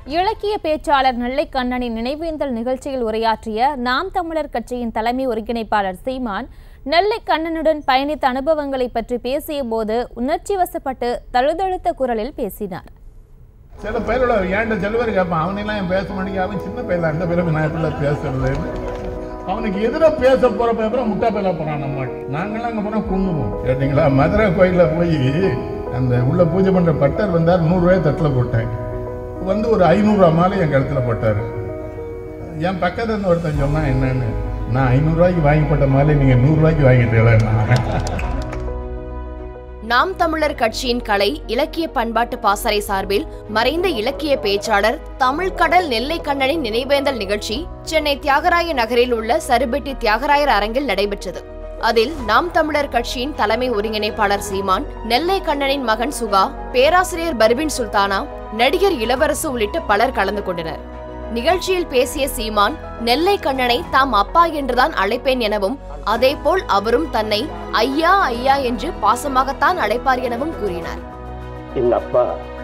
இலக்கிய பேச்சாளர் நெல்லைக்கண்ணனின் நினைவேந்தல் நிகழ்ச்சியில் உரையாற்றிய நாம் தமிழர் கட்சியின் தலைமை ஒருங்கிணைப்பாளர் சீமான் நெல்லைக்கண்ணனுடன் பயணித்த அனுபவங்களை பற்றி பேசிய போது உணர்ச்சி வசப்பட்டு தழுதழுத்த குரலில் பேசினார் சில பேரோட ஏன்ட்ட செல்வர் கேட்பான் அவனெல்லாம் என் பேச மாட்டேங்க அவன் சின்ன பையன் அந்த பிறகு நான் எப்படி பேசுறது அவனுக்கு எதிராக பேச போற பேப்பரம் முட்டா பேல போறான் நம்ம நாங்களாம் அங்கே போனால் குண்ணுவோம் கேட்டிங்களா மதுரை கோயிலில் போய் அந்த உள்ள பூஜை பண்ற பட்டர் வந்தார் நூறுரூவாய் தட்டில் போட்டேன் வந்து ஒரு ஐநூறுரூவா மாலை என் கழுத்துல போட்டார் என் பக்கத்துல இருந்து ஒருத்தன் சொன்னான் என்னன்னு நான் ஐநூறுரூவாய்க்கு வாங்கி போட்ட மாலை நீங்கள் நூறுரூவாய்க்கு வாங்கிட்டீங்களா நாம் தமிழர் கட்சியின் கலை இலக்கிய பண்பாட்டு பாசறை சார்பில் மறைந்த இலக்கிய பேச்சாளர் தமிழ்கடல் நெல்லை கண்ணனின் நினைவேந்தல் நிகழ்ச்சி சென்னை தியாகராய நகரில் உள்ள சருபெட்டி தியாகராயர் அரங்கில் நடைபெற்றது அதில் நாம் தமிழர் கட்சியின் தலைமை ஒருங்கிணைப்பாளர் சீமான் நெல்லை கண்ணனின் மகன் சுகா பேராசிரியர் பர்பின் சுல்தானா நடிகர் இளவரசு உள்ளிட்ட பலர் கலந்து கொண்டனர் நிகழ்ச்சியில் பேசிய சீமான் நெல்லை கண்ணனை தாம் அப்பா என்றுதான் அழைப்பேன் எனவும் அதேபோல் அவரும் தன்னை ஐயா ஐயா என்று பாசமாகத்தான் அழைப்பார் எனவும் கூறினார் எங்க அப்பா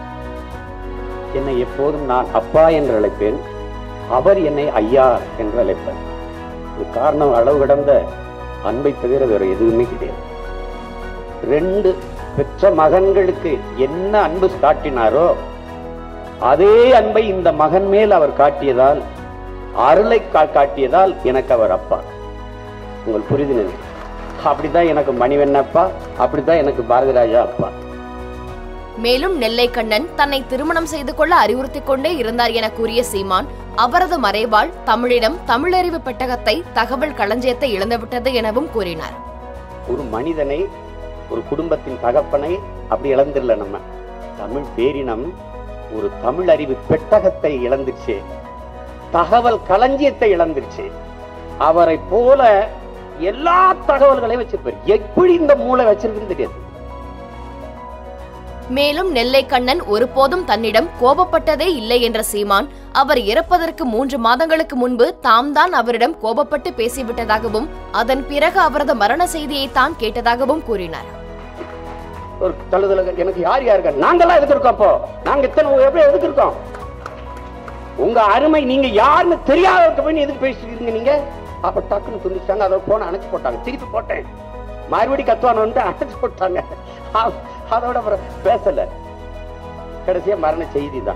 என்னை எப்போதும் நான் அப்பா என்று அழைப்பேன் அவர் என்னை ஐயா என்று அழைப்பார் இது காரணம் அளவு கடந்த அன்பை தவிர வேற எதுவுமே கிடையாது ரெண்டு பெற்ற மகன்களுக்கு என்ன அன்பு காட்டினாரோ அதே அன்பை இந்த மகன் மேல் அவர் காட்டியதால் அருளை கா- காட்டியதால் எனக்கு அவர் அப்பா உங்கள் புரிதல் அப்படிதான் எனக்கு மணிவண்ணப்பா அப்படித்தான் எனக்கு பாரதிராஜா அப்பா மேலும் நெல்லை கண்ணன் தன்னை திருமணம் செய்து கொள்ள அறிவுறுத்திக் கொண்டே இருந்தார் என கூறிய சீமான் அவரது மறைவால் தமிழிடம் தமிழறிவு பெட்டகத்தை தகவல் களஞ்சியத்தை இழந்துவிட்டது எனவும் கூறினார் ஒரு மனிதனை ஒரு குடும்பத்தின் தகப்பனை அப்படி இழந்துடல நம்ம தமிழ் பேரினம் ஒரு தமிழ் அறிவு பெட்டகத்தை இழந்துச்சு தகவல் களஞ்சியத்தை இழந்துருச்சு அவரை போல எல்லா தகவல்களையும் வச்சிருப்பார் எப்படி இந்த மூளை வச்சிருக்குன்னு தெரியாது மேலும் நெல்லை கண்ணன் ஒருபோதும் தன்னிடம் கோபப்பட்டதே இல்லை என்ற சீமான் அவர் இறப்பதற்கு மூன்று மாதங்களுக்கு முன்பு தாம் தான் அவரிடம் கோபப்பட்டு பேசிவிட்டதாகவும் அதன் பிறகு அவரது மரண செய்தியை தான் கேட்டதாகவும் கூறினார் ஒரு தழுதல எனக்கு யார் யாருங்க நாங்கெல்லாம் எதுக்கு இருக்கோம் அப்போ நாங்க இத்தனை எப்படி எதுக்கு இருக்கோம் உங்க அருமை நீங்க யாருன்னு தெரியாதவருக்கு போய் எதுக்கு பேசிட்டு இருக்கீங்க நீங்க அப்ப டக்குன்னு துண்டிச்சாங்க அதோட போன அணைச்சு போட்டாங்க திருப்பி போட்டேன் மறுபடி கத்துவான வந்து அணைச்சு போட்டாங்க அ- அதோட அப்புறம் பேசல கடைசியா மரண செய்தி தான்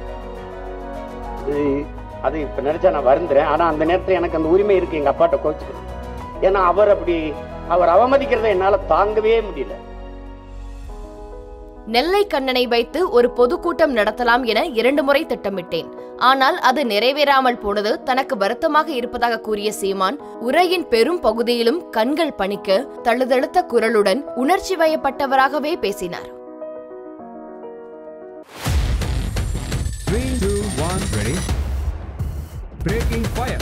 இது- அது இப்ப நினைச்சா நான் வருந்துறேன் ஆனா அந்த நேரத்துல எனக்கு அந்த உரிமை இருக்கு எங்க அப்பாட்ட கோச்சுக்கணும் ஏன்னா அவர் அப்படி அவர் அவமதிக்கிறதை என்னால தாங்கவே முடியல நெல்லை கண்ணனை வைத்து ஒரு பொதுக்கூட்டம் நடத்தலாம் என இரண்டு முறை திட்டமிட்டேன் ஆனால் அது நிறைவேறாமல் போனது தனக்கு வருத்தமாக இருப்பதாக கூறிய சீமான் உரையின் பெரும் பகுதியிலும் கண்கள் பணிக்க தழுதழுத்த குரலுடன் உணர்ச்சி வயப்பட்டவராகவே பேசினார் Three, two, one, ready. Breaking fire.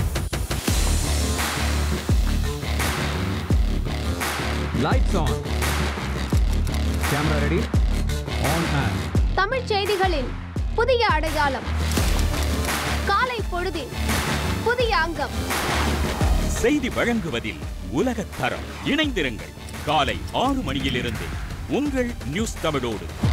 Lights on. Camera ready. On and. தமிழ்ச் செய்திகளின் புதிய அடையாளம் காலை பொழுதின் புதிய அங்கம் செய்தி வழங்குவதில் உலகத் தரம் இணைந்திருங்கள் காலை ஆறு மணியிலிருந்து உங்கள் நியூஸ் தமிழோடு